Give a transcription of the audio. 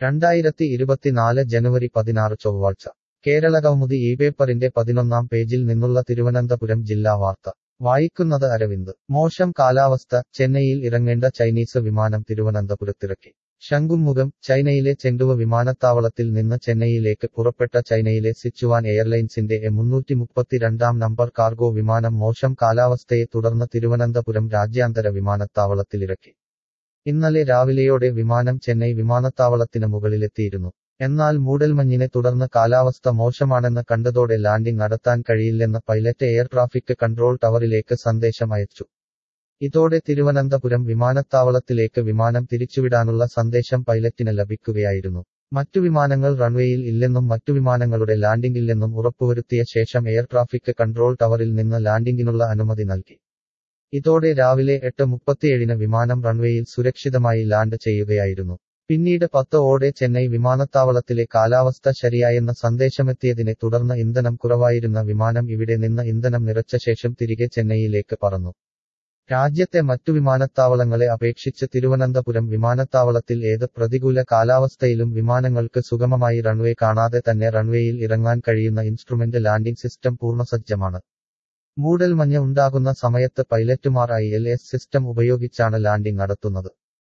രണ്ടായിരത്തി ഇരുപത്തിനാല് ജനുവരി പതിനാറ് ചൊവ്വാഴ്ച കേരള കൗമുദി ഈ പേപ്പറിന്റെ പതിനൊന്നാം പേജിൽ നിന്നുള്ള തിരുവനന്തപുരം ജില്ലാ വാർത്ത വായിക്കുന്നത് അരവിന്ദ് മോശം കാലാവസ്ഥ ചെന്നൈയിൽ ഇറങ്ങേണ്ട ചൈനീസ് വിമാനം തിരുവനന്തപുരത്തിറക്കി ശംഖുമുഖം ചൈനയിലെ ചെണ്ടുവ വിമാനത്താവളത്തിൽ നിന്ന് ചെന്നൈയിലേക്ക് പുറപ്പെട്ട ചൈനയിലെ സിച്ചുവാൻ എയർലൈൻസിന്റെ എ മുന്നൂറ്റി മുപ്പത്തിരണ്ടാം നമ്പർ കാർഗോ വിമാനം മോശം കാലാവസ്ഥയെ തുടർന്ന് തിരുവനന്തപുരം രാജ്യാന്തര വിമാനത്താവളത്തിലിറക്കി ഇന്നലെ രാവിലെയോടെ വിമാനം ചെന്നൈ വിമാനത്താവളത്തിന് മുകളിലെത്തിയിരുന്നു എന്നാൽ മൂടൽമഞ്ഞിനെ തുടർന്ന് കാലാവസ്ഥ മോശമാണെന്ന് കണ്ടതോടെ ലാൻഡിംഗ് നടത്താൻ കഴിയില്ലെന്ന് പൈലറ്റ് എയർ ട്രാഫിക് കൺട്രോൾ ടവറിലേക്ക് സന്ദേശം അയച്ചു ഇതോടെ തിരുവനന്തപുരം വിമാനത്താവളത്തിലേക്ക് വിമാനം തിരിച്ചുവിടാനുള്ള സന്ദേശം പൈലറ്റിന് ലഭിക്കുകയായിരുന്നു മറ്റു വിമാനങ്ങൾ റൺവേയിൽ ഇല്ലെന്നും മറ്റു വിമാനങ്ങളുടെ ലാൻഡിംഗില്ലെന്നും ഉറപ്പുവരുത്തിയ ശേഷം എയർ ട്രാഫിക് കൺട്രോൾ ടവറിൽ നിന്ന് ലാൻഡിംഗിനുള്ള അനുമതി നൽകി ഇതോടെ രാവിലെ എട്ട് മുപ്പത്തിയേഴിന് വിമാനം റൺവേയിൽ സുരക്ഷിതമായി ലാൻഡ് ചെയ്യുകയായിരുന്നു പിന്നീട് പത്ത് ഓടെ ചെന്നൈ വിമാനത്താവളത്തിലെ കാലാവസ്ഥ ശരിയായെന്ന സന്ദേശമെത്തിയതിനെ തുടർന്ന് ഇന്ധനം കുറവായിരുന്ന വിമാനം ഇവിടെ നിന്ന് ഇന്ധനം നിറച്ച ശേഷം തിരികെ ചെന്നൈയിലേക്ക് പറന്നു രാജ്യത്തെ മറ്റു വിമാനത്താവളങ്ങളെ അപേക്ഷിച്ച് തിരുവനന്തപുരം വിമാനത്താവളത്തിൽ ഏത് പ്രതികൂല കാലാവസ്ഥയിലും വിമാനങ്ങൾക്ക് സുഗമമായി റൺവേ കാണാതെ തന്നെ റൺവേയിൽ ഇറങ്ങാൻ കഴിയുന്ന ഇൻസ്ട്രുമെന്റ് ലാൻഡിംഗ് സിസ്റ്റം പൂർണ്ണസജ്ജമാണ് മൂടൽമഞ്ഞ് ഉണ്ടാകുന്ന സമയത്ത് പൈലറ്റുമാർ ഐ എൽ എസ് സിസ്റ്റം ഉപയോഗിച്ചാണ് ലാൻഡിംഗ് നടത്തുന്നത്